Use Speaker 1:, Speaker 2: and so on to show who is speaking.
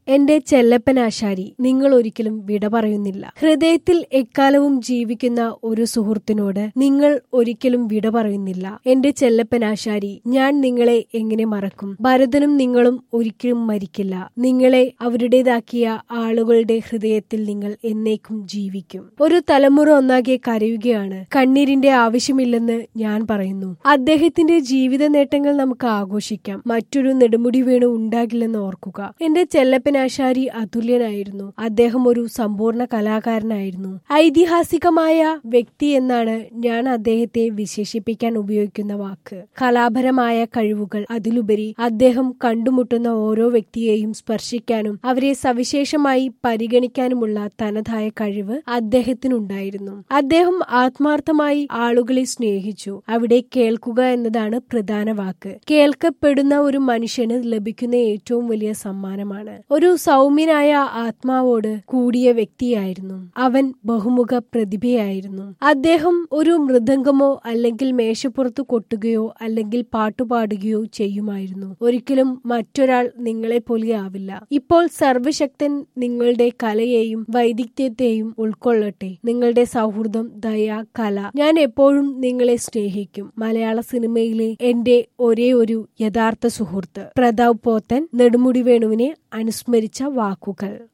Speaker 1: എന്റെ ചെല്ലപ്പനാശാരി നിങ്ങൾ ഒരിക്കലും വിട പറയുന്നില്ല ഹൃദയത്തിൽ എക്കാലവും ജീവിക്കുന്ന ഒരു സുഹൃത്തിനോട് നിങ്ങൾ ഒരിക്കലും വിട പറയുന്നില്ല എന്റെ ചെല്ലപ്പനാശാരി ഞാൻ നിങ്ങളെ എങ്ങനെ മറക്കും ഭരതനും നിങ്ങളും ഒരിക്കലും മരിക്കില്ല നിങ്ങളെ അവരുടേതാക്കിയ ആളുകളുടെ ഹൃദയത്തിൽ നിങ്ങൾ എന്നേക്കും ജീവിക്കും ഒരു തലമുറ ഒന്നാകെ കരയുകയാണ് കണ്ണീരിന്റെ ആവശ്യമില്ലെന്ന് ഞാൻ പറയുന്നു അദ്ദേഹത്തിന്റെ ജീവിത നേട്ടങ്ങൾ നമുക്ക് ആഘോഷിക്കാം മറ്റൊരു നെടുമുടി വേണു ഉണ്ടാകില്ലെന്ന് ഓർക്കുക എന്റെ ചെല്ലപ്പനാശാരി അതുല്യനായിരുന്നു അദ്ദേഹം ഒരു സമ്പൂർണ്ണ കലാകാരനായിരുന്നു ഐതിഹാസികമായ വ്യക്തി എന്നാണ് ഞാൻ അദ്ദേഹത്തെ വിശേഷിപ്പിക്കാൻ ഉപയോഗിക്കുന്ന വാക്ക് കലാപരമായ കഴിവുകൾ അതിലുപരി അദ്ദേഹം കണ്ടുമുട്ടുന്ന ഓരോ വ്യക്തിയെയും സ്പർശിക്കാനും അവരെ സവിശേഷമായി പരിഗണിക്കാനുമുള്ള തനതായ കഴിവ് അദ്ദേഹത്തിനുണ്ടായിരുന്നു അദ്ദേഹം ആത്മാർത്ഥമായി ആളുകളെ സ്നേഹിച്ചു അവിടെ കേൾക്കുക എന്നതാണ് പ്രധാന വാക്ക് കേൾക്കപ്പെടുന്ന ഒരു മനുഷ്യന് ലഭിക്കുന്ന ഏറ്റവും വലിയ സമ്മാനമാണ് ഒരു സൗമ്യനായ ആത്മാവോട് കൂടിയ വ്യക്തിയായിരുന്നു അവൻ ബഹുമുഖ പ്രതിഭയായിരുന്നു അദ്ദേഹം ഒരു മൃദംഗമോ അല്ലെങ്കിൽ മേശപ്പുറത്ത് കൊട്ടുകയോ അല്ലെങ്കിൽ പാട്ടുപാടുകയോ ചെയ്യുമായിരുന്നു ഒരിക്കലും മറ്റൊരാൾ നിങ്ങളെ പോലെയാവില്ല ഇപ്പോൾ സർവശക്തൻ നിങ്ങളുടെ കലയെയും വൈദഗ്ധ്യത്തെയും ഉൾക്കൊള്ളട്ടെ നിങ്ങളുടെ സൗഹൃദം ദയ കല ഞാൻ എപ്പോഴും നിങ്ങളെ സ്നേഹിക്കും മലയാള സിനിമയിലെ എന്റെ ഒരേ ഒരു യഥാർത്ഥ സുഹൃത്ത് പ്രതാപ് പോത്തൻ നെടുമുടി വേണുവിനെ അനുസ്മരിച്ച വാക്കുകൾ